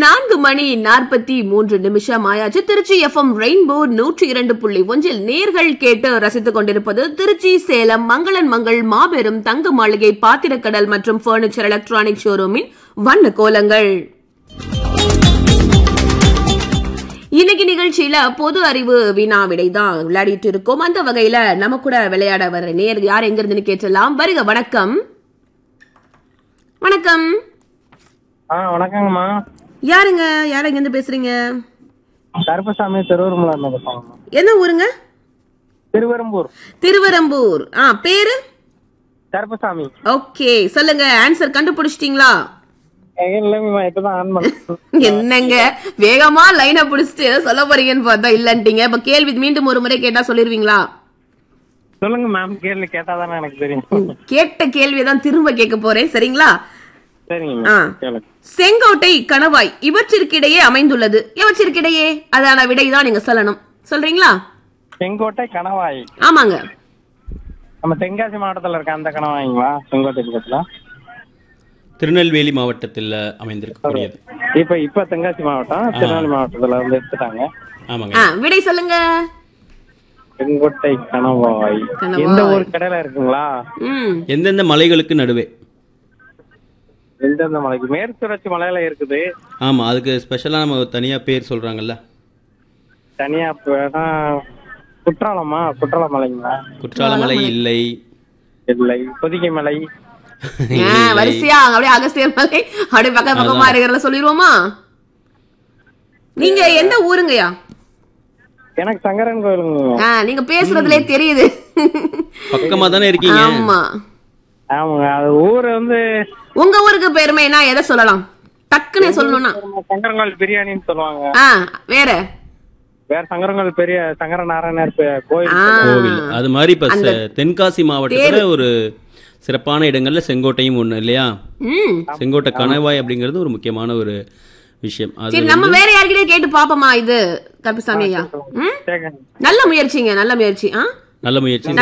நான்கு மணி நாற்பத்தி மூன்று நிமிஷம் ஆயாச்சு திருச்சி எஃப்எம் ரெயின்போ நூற்றி இரண்டு புள்ளி ஒன்றில் நேர்கள் கேட்டு ரசித்துக் கொண்டிருப்பது திருச்சி சேலம் மங்களன் மங்கள் மாபெரும் தங்க மாளிகை பாத்திரக்கடல் மற்றும் பர்னிச்சர் எலக்ட்ரானிக் ஷோரூமின் வண்ண கோலங்கள் இன்னைக்கு நிகழ்ச்சியில பொது அறிவு வினா விடை தான் விளையாடிட்டு இருக்கோம் அந்த வகையில நம்ம கூட விளையாட வர நேர் யார் எங்க இருந்துன்னு கேட்டலாம் வருக வணக்கம் வணக்கம் ஆ வணக்கங்கம்மா யாருங்க யார் எங்க இருந்து பேசுறீங்க கருப்பசாமி திருவருமலா இருந்து பேசுவாங்கம்மா என்ன ஊருங்க திருவெரும்பூர் திருவரம்பூர் ஆ பேரு கருப்பசாமி ஓகே சொல்லுங்க ஆன்சர் கண்டுபிடிச்சிட்டீங்களா இல்லைங்கம்மா இப்பதான் ஆன் பண்ண என்னங்க வேகமா லைனை பிடிச்சிட்டு ஏதோ சொல்ல போறீங்கன்னு பார்த்தா இல்லன்ட்டீங்க இப்ப கேள்வி மீண்டும் ஒரு முறை கேட்டா சொல்லிருவீங்களா சொல்லுங்க மேம் கேள்வி கேட்டாதானே எனக்கு தெரியும் கேட்ட கேள்வியை தான் திரும்ப கேட்க போறேன் சரிங்களா சரிங்க ஆ. மேம் கேளுங்க செங்கோட்டை கணவாய் இவற்றிற்கிடையே அமைந்துள்ளது இவற்றிற்கிடையே அதான விடை தான் நீங்க சொல்லணும் சொல்றீங்களா செங்கோட்டை கணவாய் ஆமாங்க நம்ம தென்காசி மாவட்டத்துல இருக்க அந்த கணவாய்ங்களா செங்கோட்டை பக்கத்துல திருநெல்வேலி மாவட்டத்தில் அமைந்திருக்கக்கூடியது இப்ப இப்ப தென்காசி மாவட்டம் திருநெல்வேலி மாவட்டத்துல வந்து எடுத்துட்டாங்க ஆமாங்க ஆ விடை சொல்லுங்க செங்கோட்டை கணவாய் கணவாய். எந்த ஊர் கடையில இருக்குங்களா ம் எந்தெந்த மலைகளுக்கு நடுவே எந்தெந்த மலைக்கு மேற்கு தொடர்ச்சி மலையில இருக்குது ஆமா அதுக்கு ஸ்பெஷலாக நம்ம தனியா பேர் சொல்றாங்கல்ல தனியா போனா குற்றாலமா குற்றால மலைங்களா குற்றாலமலை இல்லை இல்லை பொதிகை மலை ஆ, வரிசையா அப்படியே அகஸ்தியர் மலை அப்படியே பக்கம் பக்கமா இருக்கிறத சொல்லிடுவோமா நீங்க எந்த ஊருங்கய்யா எனக்கு சங்கரன் கோயிலுங்க ஆ, நீங்க பேசுறதுலே தெரியுது பக்கமா தானே இருக்கீங்க ஆமா ஆமாங்க அது ஊர் வந்து உங்க ஊருக்கு பெருமைனா எதை சொல்லலாம் டக்குன்னு சொல்லணும்னா சங்கரங்கோயில் பிரியாணின்னு சொல்லுவாங்க ஆ வேற வேற சங்கரங்கோயில் பெரிய சங்கர நாராயணர் பே- கோயில் ஆ, கோவில் அது மாதிரி இப்ப ச- தென்காசி மாவட்டத்துல ஒரு சிறப்பான இடங்கள்ல செங்கோட்டையும் ஒண்ணு இல்லையா ம் செங்கோட்டை கணவாய் அப்படிங்கிறது ஒரு முக்கியமான ஒரு விஷயம் அது சரி நம்ம வேற யார்கிட்டயும் கேட்டு பாப்போமா இது கருப்பசாமி ஐயா ம் கேக்குங்க. நல்ல முயற்சிங்க நல்ல முயற்சி ஆ நல்ல முயற்சி